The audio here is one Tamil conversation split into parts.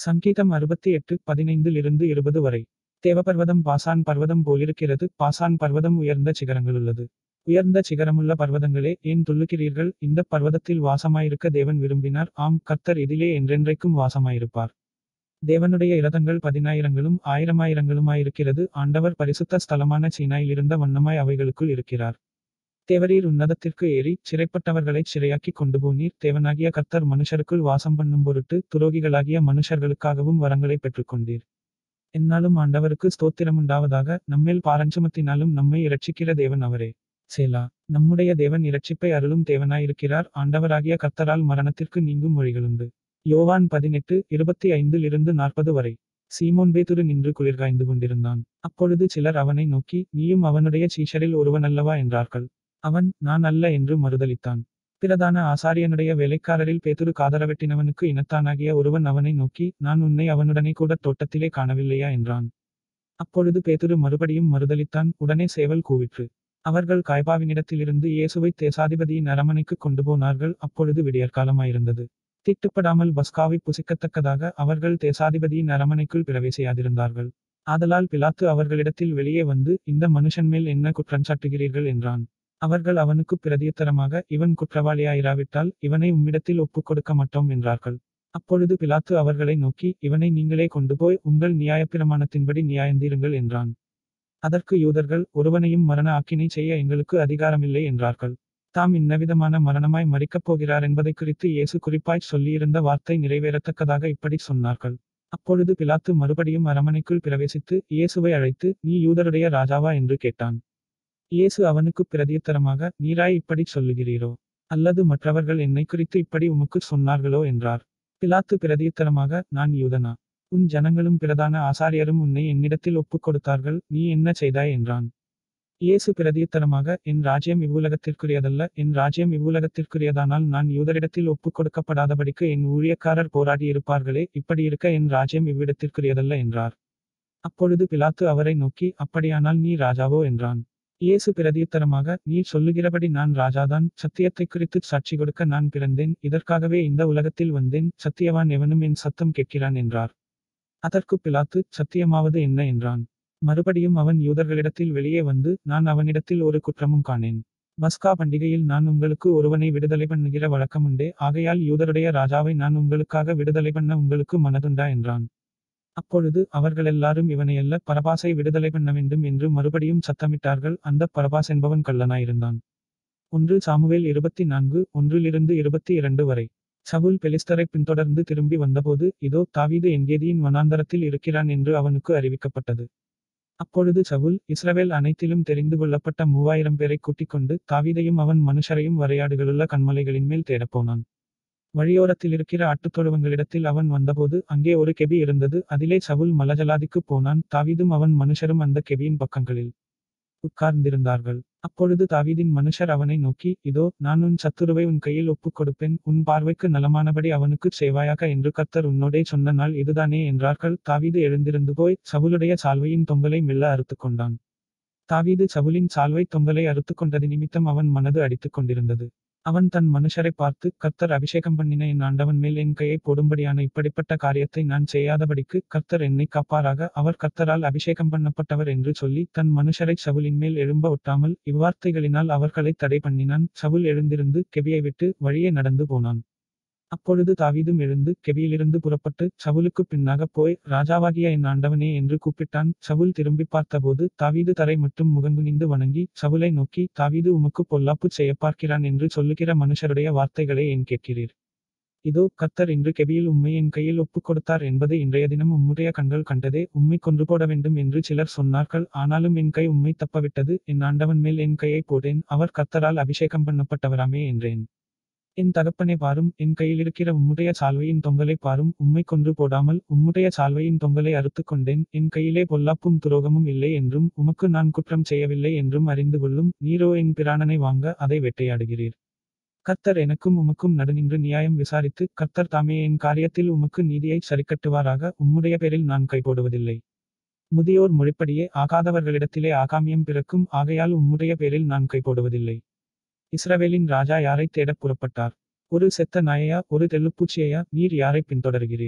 சங்கீதம் அறுபத்தி எட்டு பதினைந்தில் இருந்து இருபது வரை தேவபர்வதம் பாசான் பர்வதம் போலிருக்கிறது பாசான் பர்வதம் உயர்ந்த சிகரங்களுள்ளது உயர்ந்த சிகரமுள்ள பர்வதங்களே ஏன் துள்ளுகிறீர்கள் இந்த பர்வதத்தில் வாசமாயிருக்க தேவன் விரும்பினார் ஆம் கர்த்தர் இதிலே என்றென்றைக்கும் வாசமாயிருப்பார் தேவனுடைய இரதங்கள் பதினாயிரங்களும் ஆயிரமாயிரங்களுமாயிருக்கிறது ஆண்டவர் பரிசுத்த ஸ்தலமான சீனாயில் இருந்த வண்ணமாய் அவைகளுக்குள் இருக்கிறார் தேவரீர் உன்னதத்திற்கு ஏறி சிறைப்பட்டவர்களைச் சிறையாக்கி கொண்டு போனீர் தேவனாகிய கர்த்தர் மனுஷருக்குள் வாசம் பண்ணும் பொருட்டு துரோகிகளாகிய மனுஷர்களுக்காகவும் வரங்களை பெற்றுக்கொண்டீர் என்னாலும் ஆண்டவருக்கு ஸ்தோத்திரமுண்டாவதாக நம்மேல் பாரஞ்சுமத்தினாலும் நம்மை இரட்சிக்கிற தேவன் அவரே சேலா நம்முடைய தேவன் இரட்சிப்பை அருளும் தேவனாயிருக்கிறார் ஆண்டவராகிய கர்த்தரால் மரணத்திற்கு நீங்கும் வழிகளுண்டு யோவான் பதினெட்டு இருபத்தி ஐந்தில் இருந்து நாற்பது வரை சீமோன் பேதுரு நின்று குளிர்காய்ந்து கொண்டிருந்தான் அப்பொழுது சிலர் அவனை நோக்கி நீயும் அவனுடைய சீஷரில் ஒருவன் அல்லவா என்றார்கள் அவன் நான் அல்ல என்று மறுதலித்தான் பிரதான ஆசாரியனுடைய வேலைக்காரரில் பேதுரு காதரவெட்டினவனுக்கு இனத்தானாகிய ஒருவன் அவனை நோக்கி நான் உன்னை அவனுடனே கூட தோட்டத்திலே காணவில்லையா என்றான் அப்பொழுது பேதுரு மறுபடியும் மறுதலித்தான் உடனே சேவல் கூவிற்று அவர்கள் காய்பாவினிடத்திலிருந்து இயேசுவை தேசாதிபதியின் அரமனைக்கு கொண்டு போனார்கள் அப்பொழுது விடியற்காலமாயிருந்தது திட்டுப்படாமல் பஸ்காவை புசிக்கத்தக்கதாக அவர்கள் தேசாதிபதியின் அரமனைக்குள் பிரவேசியாதிருந்தார்கள் ஆதலால் பிலாத்து அவர்களிடத்தில் வெளியே வந்து இந்த மனுஷன் மேல் என்ன குற்றஞ்சாட்டுகிறீர்கள் என்றான் அவர்கள் அவனுக்கு பிரதியுத்தரமாக இவன் குற்றவாளியாயிராவிட்டால் இவனை உம்மிடத்தில் ஒப்புக் கொடுக்க மாட்டோம் என்றார்கள் அப்பொழுது பிலாத்து அவர்களை நோக்கி இவனை நீங்களே கொண்டு போய் உங்கள் நியாயப்பிரமாணத்தின்படி நியாயந்தீருங்கள் என்றான் அதற்கு யூதர்கள் ஒருவனையும் மரண ஆக்கினை செய்ய எங்களுக்கு அதிகாரமில்லை என்றார்கள் தாம் இன்னவிதமான மரணமாய் மறிக்கப் போகிறார் என்பதை குறித்து இயேசு குறிப்பாய் சொல்லியிருந்த வார்த்தை நிறைவேறத்தக்கதாக இப்படி சொன்னார்கள் அப்பொழுது பிலாத்து மறுபடியும் அரமனைக்குள் பிரவேசித்து இயேசுவை அழைத்து நீ யூதருடைய ராஜாவா என்று கேட்டான் இயேசு அவனுக்கு பிரதியுத்தரமாக நீராய் இப்படி சொல்லுகிறீரோ அல்லது மற்றவர்கள் என்னை குறித்து இப்படி உமக்கு சொன்னார்களோ என்றார் பிலாத்து பிரதியுத்தரமாக நான் யூதனா உன் ஜனங்களும் பிரதான ஆசாரியரும் உன்னை என்னிடத்தில் ஒப்புக் கொடுத்தார்கள் நீ என்ன செய்தாய் என்றான் இயேசு பிரதியுத்தரமாக என் ராஜ்யம் இவ்வுலகத்திற்குரியதல்ல என் ராஜ்யம் இவ்வுலகத்திற்குரியதானால் நான் யூதரிடத்தில் ஒப்புக் கொடுக்கப்படாதபடிக்கு என் ஊழியக்காரர் போராடி இருப்பார்களே இப்படி இருக்க என் ராஜ்யம் இவ்விடத்திற்குரியதல்ல என்றார் அப்பொழுது பிலாத்து அவரை நோக்கி அப்படியானால் நீ ராஜாவோ என்றான் இயேசு பிரதியுத்தரமாக நீ சொல்லுகிறபடி நான் ராஜாதான் சத்தியத்தை குறித்து சாட்சி கொடுக்க நான் பிறந்தேன் இதற்காகவே இந்த உலகத்தில் வந்தேன் சத்தியவான் எவனும் என் சத்தம் கேட்கிறான் என்றார் அதற்கு பிலாத்து சத்தியமாவது என்ன என்றான் மறுபடியும் அவன் யூதர்களிடத்தில் வெளியே வந்து நான் அவனிடத்தில் ஒரு குற்றமும் காணேன் பஸ்கா பண்டிகையில் நான் உங்களுக்கு ஒருவனை விடுதலை பண்ணுகிற வழக்கமுண்டே ஆகையால் யூதருடைய ராஜாவை நான் உங்களுக்காக விடுதலை பண்ண உங்களுக்கு மனதுண்டா என்றான் அப்பொழுது அவர்களெல்லாரும் இவனையல்ல பரபாசை விடுதலை பண்ண வேண்டும் என்று மறுபடியும் சத்தமிட்டார்கள் அந்த பரபாஸ் என்பவன் கள்ளனாயிருந்தான் ஒன்று சாமுவேல் இருபத்தி நான்கு ஒன்றிலிருந்து இருபத்தி இரண்டு வரை சவுல் பெலிஸ்தரை பின்தொடர்ந்து திரும்பி வந்தபோது இதோ தாவீது எங்கேதியின் வனாந்தரத்தில் இருக்கிறான் என்று அவனுக்கு அறிவிக்கப்பட்டது அப்பொழுது சவுல் இஸ்ரவேல் அனைத்திலும் தெரிந்து கொள்ளப்பட்ட மூவாயிரம் பேரை கூட்டிக் கொண்டு தாவீதையும் அவன் மனுஷரையும் வரையாடுகளுள்ள கண்மலைகளின் மேல் தேடப்போனான் வழியோரத்தில் இருக்கிற ஆட்டுத்தொழுவங்களிடத்தில் அவன் வந்தபோது அங்கே ஒரு கெபி இருந்தது அதிலே சவுல் மலஜலாதிக்கு போனான் தாவீதும் அவன் மனுஷரும் அந்த கெபியின் பக்கங்களில் உட்கார்ந்திருந்தார்கள் அப்பொழுது தாவீதின் மனுஷர் அவனை நோக்கி இதோ நான் உன் சத்துருவை உன் கையில் ஒப்புக் கொடுப்பேன் உன் பார்வைக்கு நலமானபடி அவனுக்குச் செய்வாயாக என்று கர்த்தர் உன்னோடே சொன்ன நாள் இதுதானே என்றார்கள் தாவீது எழுந்திருந்து போய் சவுலுடைய சால்வையின் தொங்கலை மெல்ல அறுத்துக் கொண்டான் தாவீது சவுலின் சால்வை தொங்கலை அறுத்துக் கொண்டது நிமித்தம் அவன் மனது அடித்துக் கொண்டிருந்தது அவன் தன் மனுஷரை பார்த்து கர்த்தர் அபிஷேகம் பண்ணின என் ஆண்டவன் மேல் என் கையை போடும்படியான இப்படிப்பட்ட காரியத்தை நான் செய்யாதபடிக்கு கர்த்தர் என்னை காப்பாராக அவர் கர்த்தரால் அபிஷேகம் பண்ணப்பட்டவர் என்று சொல்லி தன் மனுஷரை சவுலின் மேல் எழும்ப ஒட்டாமல் இவ்வார்த்தைகளினால் அவர்களை தடை பண்ணினான் சவுல் எழுந்திருந்து கெபியை விட்டு வழியே நடந்து போனான் அப்பொழுது தாவீதும் எழுந்து கெபியிலிருந்து புறப்பட்டு சவுலுக்கு பின்னாக போய் ராஜாவாகிய என் ஆண்டவனே என்று கூப்பிட்டான் சவுல் திரும்பி பார்த்தபோது தாவீது தரை மட்டும் முகங்குனிந்து வணங்கி சவுலை நோக்கி தாவீது உமக்கு பொல்லாப்பு செய்ய பார்க்கிறான் என்று சொல்லுகிற மனுஷருடைய வார்த்தைகளை ஏன் கேட்கிறீர் இதோ கர்த்தர் இன்று கெபியில் உம்மை என் கையில் ஒப்புக் கொடுத்தார் என்பது இன்றைய தினம் உம்முடைய கண்கள் கண்டதே உம்மை கொன்று போட வேண்டும் என்று சிலர் சொன்னார்கள் ஆனாலும் என் கை உம்மை தப்பவிட்டது என் ஆண்டவன் மேல் என் கையை போடேன் அவர் கர்த்தரால் அபிஷேகம் பண்ணப்பட்டவராமே என்றேன் என் தகப்பனை பாரும் என் கையில் இருக்கிற உம்முடைய சால்வையின் தொங்கலை பாரும் உம்மை கொன்று போடாமல் உம்முடைய சால்வையின் தொங்கலை அறுத்து கொண்டேன் என் கையிலே பொல்லாப்பும் துரோகமும் இல்லை என்றும் உமக்கு நான் குற்றம் செய்யவில்லை என்றும் அறிந்து கொள்ளும் நீரோ என் பிராணனை வாங்க அதை வேட்டையாடுகிறீர் கர்த்தர் எனக்கும் உமக்கும் நடுநின்று நியாயம் விசாரித்து கர்த்தர் தாமே என் காரியத்தில் உமக்கு நீதியை சரிக்கட்டுவாராக உம்முடைய பேரில் நான் கைபோடுவதில்லை முதியோர் மொழிப்படியே ஆகாதவர்களிடத்திலே ஆகாமியம் பிறக்கும் ஆகையால் உம்முடைய பேரில் நான் கைபோடுவதில்லை இஸ்ரவேலின் ராஜா யாரை தேடப் புறப்பட்டார் ஒரு செத்த நாயையா ஒரு தெள்ளுப்பூச்சியையா நீர் யாரை பின்தொடர்கிறீர்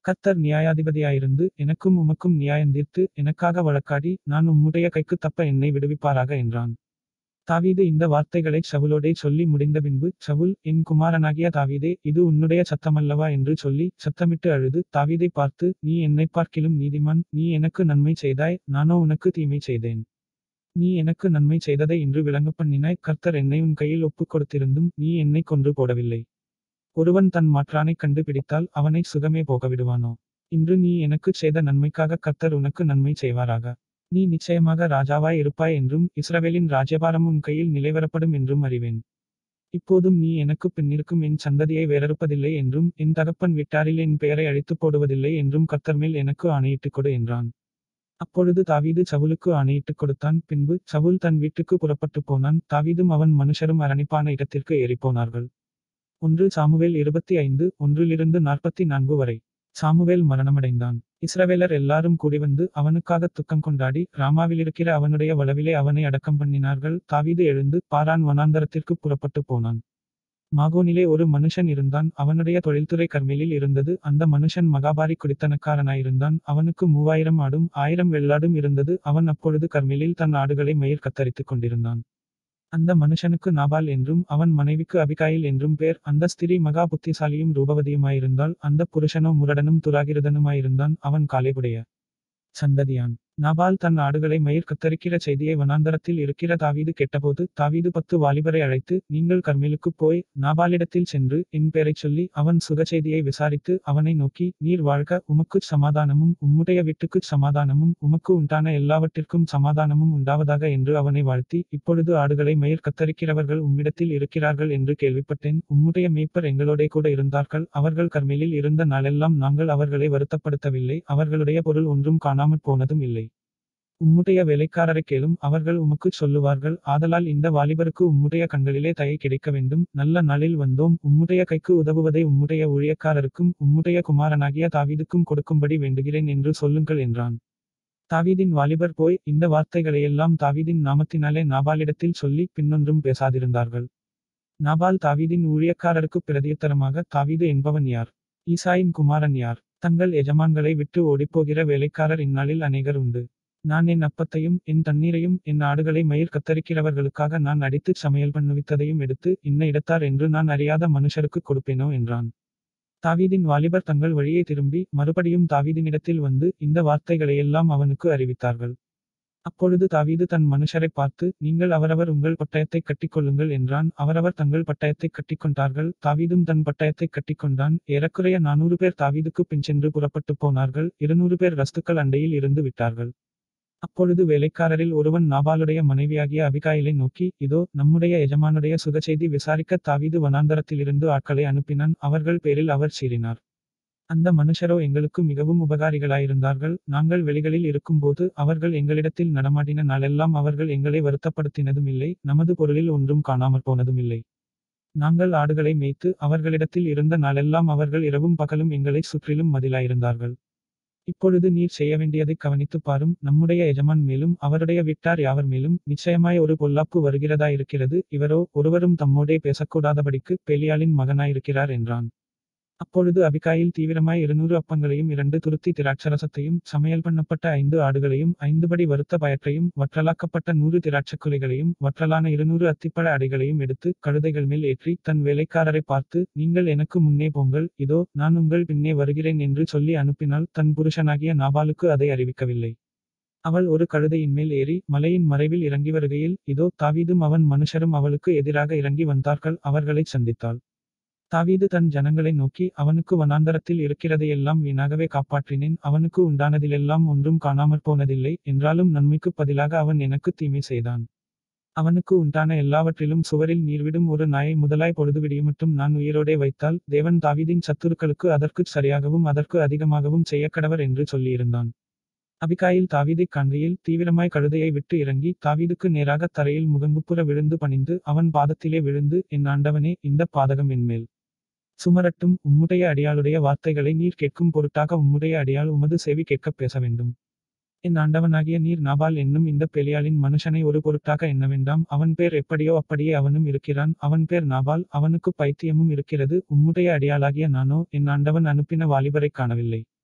கர்த்தர் நியாயாதிபதியாயிருந்து எனக்கும் உமக்கும் நியாயந்தீர்த்து எனக்காக வழக்காடி நான் உம்முடைய கைக்கு தப்ப என்னை விடுவிப்பாராக என்றான் தாவீது இந்த வார்த்தைகளை சவுலோடே சொல்லி முடிந்த பின்பு சவுல் என் குமாரனாகிய தாவீதே இது உன்னுடைய சத்தமல்லவா என்று சொல்லி சத்தமிட்டு அழுது தாவீதை பார்த்து நீ என்னைப் பார்க்கிலும் நீதிமான் நீ எனக்கு நன்மை செய்தாய் நானோ உனக்கு தீமை செய்தேன் நீ எனக்கு நன்மை செய்ததை இன்று விளங்கப் பண்ணினாய் கர்த்தர் என்னை உன் கையில் ஒப்புக் கொடுத்திருந்தும் நீ என்னை கொன்று போடவில்லை ஒருவன் தன் மாற்றானைக் கண்டுபிடித்தால் அவனை சுகமே போக விடுவானோ இன்று நீ எனக்குச் செய்த நன்மைக்காக கர்த்தர் உனக்கு நன்மை செய்வாராக நீ நிச்சயமாக ராஜாவாய் இருப்பாய் என்றும் இஸ்ரவேலின் ராஜ்யபாரம் உன் கையில் நிலைவரப்படும் என்றும் அறிவேன் இப்போதும் நீ எனக்கு பின்னிருக்கும் என் சந்ததியை வேறறுப்பதில்லை என்றும் என் தகப்பன் விட்டாரில் என் பெயரை அழித்துப் போடுவதில்லை என்றும் கர்த்தர் மேல் எனக்கு ஆணையிட்டுக் கொடு என்றான் அப்பொழுது தாவீது சவுலுக்கு ஆணையிட்டுக் கொடுத்தான் பின்பு சவுல் தன் வீட்டுக்கு புறப்பட்டு போனான் தாவீதும் அவன் மனுஷரும் அரணிப்பான இடத்திற்கு ஏறிப்போனார்கள் ஒன்று சாமுவேல் இருபத்தி ஐந்து ஒன்றிலிருந்து நாற்பத்தி நான்கு வரை சாமுவேல் மரணமடைந்தான் இஸ்ரவேலர் எல்லாரும் கூடி வந்து அவனுக்காக துக்கம் கொண்டாடி ராமாவிலிருக்கிற அவனுடைய வளவிலே அவனை அடக்கம் பண்ணினார்கள் தாவீது எழுந்து பாரான் வனாந்தரத்திற்கு புறப்பட்டு போனான் மாகோனிலே ஒரு மனுஷன் இருந்தான் அவனுடைய தொழில்துறை கர்மேலில் இருந்தது அந்த மனுஷன் மகாபாரி குடித்தனக்காரனாயிருந்தான் அவனுக்கு மூவாயிரம் ஆடும் ஆயிரம் வெள்ளாடும் இருந்தது அவன் அப்பொழுது கர்மேலில் தன் ஆடுகளை மயிர் கத்தரித்துக் கொண்டிருந்தான் அந்த மனுஷனுக்கு நாபால் என்றும் அவன் மனைவிக்கு அபிகாயில் என்றும் பேர் அந்த ஸ்திரீ மகா புத்திசாலியும் ரூபவதியுமாயிருந்தால் அந்த புருஷனோ முரடனும் துராகிருதனுமாயிருந்தான் அவன் காலேபுடைய சந்ததியான் நாபால் தன் ஆடுகளை மயிர் கத்தரிக்கிற செய்தியை வனாந்தரத்தில் இருக்கிற தாவீது கேட்டபோது தாவீது பத்து வாலிபரை அழைத்து நீங்கள் கர்மேலுக்குப் போய் நாபாலிடத்தில் சென்று என் பெயரைச் சொல்லி அவன் சுகச்செய்தியை விசாரித்து அவனை நோக்கி நீர் வாழ்க உமக்குச் சமாதானமும் உம்முடைய வீட்டுக்குச் சமாதானமும் உமக்கு உண்டான எல்லாவற்றிற்கும் சமாதானமும் உண்டாவதாக என்று அவனை வாழ்த்தி இப்பொழுது ஆடுகளை மயிர் கத்தரிக்கிறவர்கள் உம்மிடத்தில் இருக்கிறார்கள் என்று கேள்விப்பட்டேன் உம்முடைய மேய்ப்பர் எங்களோடே கூட இருந்தார்கள் அவர்கள் கர்மேலில் இருந்த நாளெல்லாம் நாங்கள் அவர்களை வருத்தப்படுத்தவில்லை அவர்களுடைய பொருள் ஒன்றும் காணாமற் போனதும் இல்லை உம்முடைய வேலைக்காரரை கேளும் அவர்கள் உமக்குச் சொல்லுவார்கள் ஆதலால் இந்த வாலிபருக்கு உம்முடைய கண்களிலே தயை கிடைக்க வேண்டும் நல்ல நாளில் வந்தோம் உம்முடைய கைக்கு உதவுவதை உம்முடைய ஊழியக்காரருக்கும் உம்முடைய குமாரனாகிய தாவீதுக்கும் கொடுக்கும்படி வேண்டுகிறேன் என்று சொல்லுங்கள் என்றான் தாவீதின் வாலிபர் போய் இந்த வார்த்தைகளையெல்லாம் தாவீதின் நாமத்தினாலே நாபாலிடத்தில் சொல்லி பின்னொன்றும் பேசாதிருந்தார்கள் நாபால் தாவீதின் ஊழியக்காரருக்கு பிரதியுத்தரமாக தாவீது என்பவன் யார் ஈசாயின் குமாரன் யார் தங்கள் எஜமான்களை விட்டு ஓடிப்போகிற வேலைக்காரர் இந்நாளில் அநேகர் உண்டு நான் என் அப்பத்தையும் என் தண்ணீரையும் என் ஆடுகளை மயிர் கத்தரிக்கிறவர்களுக்காக நான் அடித்துச் சமையல் பண்ணுவித்ததையும் எடுத்து இன்ன இடத்தார் என்று நான் அறியாத மனுஷருக்கு கொடுப்பேனோ என்றான் தாவீதின் வாலிபர் தங்கள் வழியே திரும்பி மறுபடியும் தாவீதினிடத்தில் வந்து இந்த வார்த்தைகளையெல்லாம் அவனுக்கு அறிவித்தார்கள் அப்பொழுது தாவீது தன் மனுஷரை பார்த்து நீங்கள் அவரவர் உங்கள் பட்டயத்தை கட்டிக்கொள்ளுங்கள் என்றான் அவரவர் தங்கள் பட்டயத்தை கட்டிக்கொண்டார்கள் தாவீதும் தன் பட்டயத்தை கட்டிக்கொண்டான் ஏறக்குறைய நானூறு பேர் தாவீதுக்கு பின் சென்று புறப்பட்டு போனார்கள் இருநூறு பேர் ரஸ்துக்கள் அண்டையில் இருந்து விட்டார்கள் அப்பொழுது வேலைக்காரரில் ஒருவன் நாபாலுடைய மனைவியாகிய அபிகாயிலை நோக்கி இதோ நம்முடைய எஜமானுடைய சுகச்செய்தி விசாரிக்க தாவீது வனாந்தரத்திலிருந்து ஆட்களை அனுப்பினான் அவர்கள் பேரில் அவர் சீறினார் அந்த மனுஷரோ எங்களுக்கு மிகவும் உபகாரிகளாயிருந்தார்கள் நாங்கள் வெளிகளில் இருக்கும்போது அவர்கள் எங்களிடத்தில் நடமாடின நாளெல்லாம் அவர்கள் எங்களை வருத்தப்படுத்தினதும் இல்லை நமது பொருளில் ஒன்றும் காணாமற் போனதும் இல்லை நாங்கள் ஆடுகளை மேய்த்து அவர்களிடத்தில் இருந்த நாளெல்லாம் அவர்கள் இரவும் பகலும் எங்களை சுற்றிலும் மதிலாயிருந்தார்கள் இப்பொழுது நீர் செய்ய வேண்டியதை கவனித்துப் பாரும் நம்முடைய எஜமான் மேலும் அவருடைய வீட்டார் யாவர் மேலும் நிச்சயமாய் ஒரு பொல்லாப்பு வருகிறதா இருக்கிறது இவரோ ஒருவரும் தம்மோடே பேசக்கூடாதபடிக்கு பெலியாளின் மகனாயிருக்கிறார் என்றான் அப்பொழுது அபிகாயில் தீவிரமாய் இருநூறு அப்பங்களையும் இரண்டு துருத்தி திராட்சரசத்தையும் சமையல் பண்ணப்பட்ட ஐந்து ஆடுகளையும் ஐந்துபடி வறுத்த பயற்றையும் வற்றலாக்கப்பட்ட நூறு திராட்சக்குலைகளையும் வற்றலான இருநூறு அத்திப்பழ அடைகளையும் எடுத்து கழுதைகள் மேல் ஏற்றி தன் வேலைக்காரரை பார்த்து நீங்கள் எனக்கு முன்னே போங்கள் இதோ நான் உங்கள் பின்னே வருகிறேன் என்று சொல்லி அனுப்பினால் தன் புருஷனாகிய நாபாலுக்கு அதை அறிவிக்கவில்லை அவள் ஒரு கழுதையின் மேல் ஏறி மலையின் மறைவில் இறங்கி வருகையில் இதோ தாவீதும் அவன் மனுஷரும் அவளுக்கு எதிராக இறங்கி வந்தார்கள் அவர்களைச் சந்தித்தாள் தாவீது தன் ஜனங்களை நோக்கி அவனுக்கு வனாந்தரத்தில் இருக்கிறதையெல்லாம் வீணாகவே காப்பாற்றினேன் அவனுக்கு உண்டானதிலெல்லாம் ஒன்றும் காணாமற் போனதில்லை என்றாலும் நன்மைக்குப் பதிலாக அவன் எனக்கு தீமை செய்தான் அவனுக்கு உண்டான எல்லாவற்றிலும் சுவரில் நீர்விடும் ஒரு நாயை முதலாய் பொழுது விடியுமட்டும் நான் உயிரோடே வைத்தால் தேவன் தாவீதின் சத்துருக்களுக்கு அதற்குச் சரியாகவும் அதற்கு அதிகமாகவும் செய்யக்கடவர் என்று சொல்லியிருந்தான் அபிகாயில் தாவீதைக் காண்கையில் தீவிரமாய் கழுதையை விட்டு இறங்கி தாவீதுக்கு நேராக தரையில் முகங்குப்புற விழுந்து பணிந்து அவன் பாதத்திலே விழுந்து என் ஆண்டவனே இந்த பாதகம் என்மேல் சுமரட்டும் உம்முடைய அடியாளுடைய வார்த்தைகளை நீர் கேட்கும் பொருட்டாக உம்முடைய அடியாள் உமது செவி கேட்கப் பேச வேண்டும் என் ஆண்டவனாகிய நீர் நாபால் என்னும் இந்த பெலியாளின் மனுஷனை ஒரு பொருட்டாக எண்ண வேண்டாம் அவன் பேர் எப்படியோ அப்படியே அவனும் இருக்கிறான் அவன் பேர் நாபால் அவனுக்கு பைத்தியமும் இருக்கிறது உம்முடைய அடியாளாகிய நானோ என் ஆண்டவன் அனுப்பின வாலிபரை காணவில்லை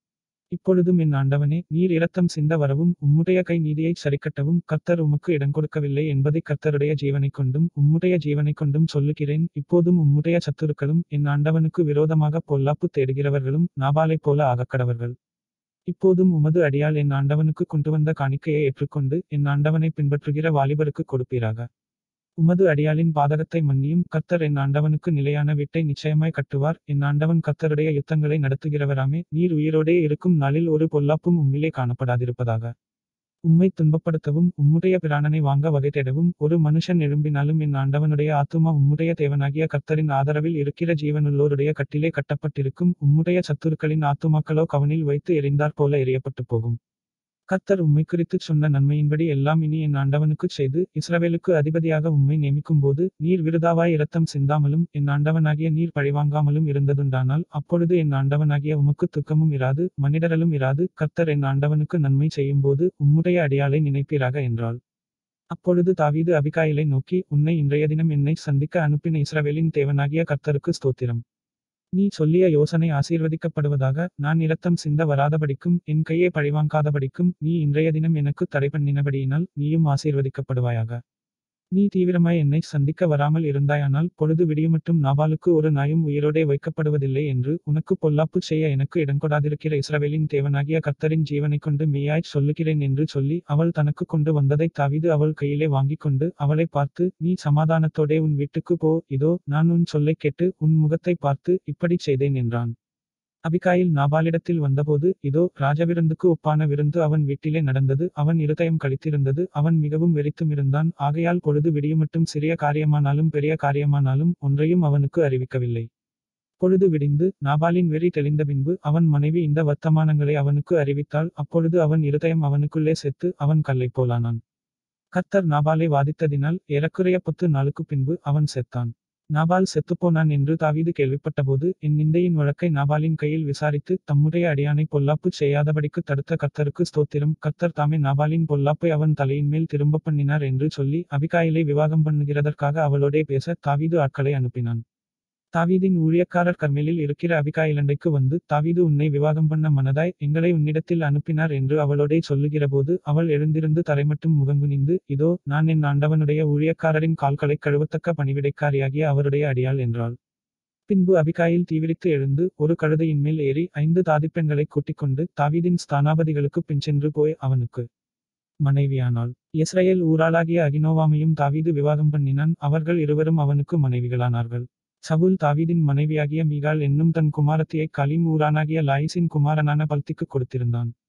இப்பொழுதும் என் ஆண்டவனே நீர் இரத்தம் சிந்த வரவும் உம்முடைய கை நீதியைச் சரிக்கட்டவும் கர்த்தர் உமக்கு இடம் கொடுக்கவில்லை என்பதை கர்த்தருடைய ஜீவனைக் கொண்டும் உம்முடைய ஜீவனைக் கொண்டும் சொல்லுகிறேன் இப்போதும் உம்முடைய சத்துருக்களும் என் ஆண்டவனுக்கு விரோதமாக பொல்லாப்பு தேடுகிறவர்களும் நாபாலைப் போல ஆகக்கடவர்கள் இப்போதும் உமது அடியால் என் ஆண்டவனுக்கு கொண்டு வந்த காணிக்கையை ஏற்றுக்கொண்டு என் ஆண்டவனை பின்பற்றுகிற வாலிபருக்கு கொடுப்பீராக உமது அடியாளின் பாதகத்தை மன்னியும் கர்த்தர் என் ஆண்டவனுக்கு நிலையான வீட்டை நிச்சயமாய் கட்டுவார் என் ஆண்டவன் கர்த்தருடைய யுத்தங்களை நடத்துகிறவராமே நீர் உயிரோடே இருக்கும் நாளில் ஒரு பொல்லாப்பும் உம்மிலே காணப்படாதிருப்பதாக உம்மை துன்பப்படுத்தவும் உம்முடைய பிராணனை வாங்க வகை தேடவும் ஒரு மனுஷன் எழும்பினாலும் என் ஆண்டவனுடைய ஆத்துமா உம்முடைய தேவனாகிய கர்த்தரின் ஆதரவில் இருக்கிற ஜீவனுள்ளோருடைய கட்டிலே கட்டப்பட்டிருக்கும் உம்முடைய சத்துருக்களின் ஆத்துமாக்களோ கவனில் வைத்து எரிந்தாற் போல எரியப்பட்டு போகும் கர்த்தர் உம்மை குறித்துச் சொன்ன நன்மையின்படி எல்லாம் இனி என் ஆண்டவனுக்குச் செய்து இஸ்ரவேலுக்கு அதிபதியாக உம்மை நியமிக்கும்போது நீர் விருதாவாய் இரத்தம் சிந்தாமலும் என் ஆண்டவனாகிய நீர் பழிவாங்காமலும் இருந்ததுண்டானால் அப்பொழுது என் ஆண்டவனாகிய உமக்கு துக்கமும் இராது மனிதரலும் இராது கர்த்தர் என் ஆண்டவனுக்கு நன்மை செய்யும்போது உம்முடைய அடியாளை நினைப்பீராக என்றாள் அப்பொழுது தாவீது அபிகாயிலை நோக்கி உன்னை இன்றைய தினம் என்னை சந்திக்க அனுப்பின இஸ்ரவேலின் தேவனாகிய கர்த்தருக்கு ஸ்தோத்திரம் நீ சொல்லிய யோசனை ஆசீர்வதிக்கப்படுவதாக நான் இரத்தம் சிந்த வராதபடிக்கும் என் கையை பழிவாங்காதபடிக்கும் நீ இன்றைய தினம் எனக்கு தடை பண்ணினபடியினால் நீயும் ஆசீர்வதிக்கப்படுவாயாக நீ தீவிரமாய் என்னை சந்திக்க வராமல் இருந்தாயானால் பொழுது விடியுமட்டும் நாபாலுக்கு ஒரு நாயும் உயிரோடே வைக்கப்படுவதில்லை என்று உனக்கு பொல்லாப்பு செய்ய எனக்கு இடங்கொடாதிருக்கிற இஸ்ரவேலின் தேவனாகிய கர்த்தரின் ஜீவனைக் கொண்டு மெய்யாய்ச் சொல்லுகிறேன் என்று சொல்லி அவள் தனக்கு கொண்டு வந்ததைத் தாவீது அவள் கையிலே வாங்கிக் கொண்டு அவளை பார்த்து நீ சமாதானத்தோடே உன் வீட்டுக்கு போ இதோ நான் உன் சொல்லைக் கேட்டு உன் முகத்தை பார்த்து இப்படிச் செய்தேன் என்றான் அபிகாயில் நாபாலிடத்தில் வந்தபோது இதோ ராஜவிருந்துக்கு ஒப்பான விருந்து அவன் வீட்டிலே நடந்தது அவன் இருதயம் கழித்திருந்தது அவன் மிகவும் வெறித்துமிருந்தான் ஆகையால் பொழுது விடியுமட்டும் சிறிய காரியமானாலும் பெரிய காரியமானாலும் ஒன்றையும் அவனுக்கு அறிவிக்கவில்லை பொழுது விடிந்து நாபாலின் வெறி தெளிந்த பின்பு அவன் மனைவி இந்த வர்த்தமானங்களை அவனுக்கு அறிவித்தாள் அப்பொழுது அவன் இருதயம் அவனுக்குள்ளே செத்து அவன் கல்லை போலானான் கர்த்தர் நாபாலை வாதித்ததினால் ஏறக்குறைய பத்து நாளுக்கு பின்பு அவன் செத்தான் நாபால் செத்துப்போனான் என்று தாவீது கேள்விப்பட்டபோது என் நிந்தையின் வழக்கை நாபாலின் கையில் விசாரித்து தம்முடைய அடியானை பொல்லாப்பு செய்யாதபடிக்கு தடுத்த கர்த்தருக்கு ஸ்தோத்திரம் கர்த்தர் தாமே நாபாலின் பொல்லாப்பை அவன் தலையின் மேல் திரும்ப பண்ணினார் என்று சொல்லி அபிகாயிலை விவாகம் பண்ணுகிறதற்காக அவளோடே பேச தாவீது ஆட்களை அனுப்பினான் தாவீதின் ஊழியக்காரர் கர்மேலில் இருக்கிற அபிகாயிலண்டைக்கு வந்து தாவீது உன்னை விவாகம் பண்ண மனதாய் எங்களை உன்னிடத்தில் அனுப்பினார் என்று அவளோடே சொல்லுகிறபோது அவள் எழுந்திருந்து தரைமட்டும் முகங்குனிந்து இதோ நான் என் ஆண்டவனுடைய ஊழியக்காரரின் கால்களைக் கழுவத்தக்க பணிவிடைக்காரியாகிய அவருடைய அடியாள் என்றாள் பின்பு அபிகாயில் தீவிரித்து எழுந்து ஒரு கழுதையின் மேல் ஏறி ஐந்து தாதிப்பெண்களை கூட்டிக் கொண்டு தாவீதின் ஸ்தானாபதிகளுக்கு பின்சென்று போய் அவனுக்கு மனைவியானாள் இஸ்ரேல் ஊராளாகிய அகினோவாமையும் தாவீது விவாகம் பண்ணினான் அவர்கள் இருவரும் அவனுக்கு மனைவிகளானார்கள் சவுல் தாவீதின் மனைவியாகிய மீகால் என்னும் தன் குமாரத்தியை கலீம் ஊரானாகிய லாயிசின் குமாரனான பல்திக்கு கொடுத்திருந்தான்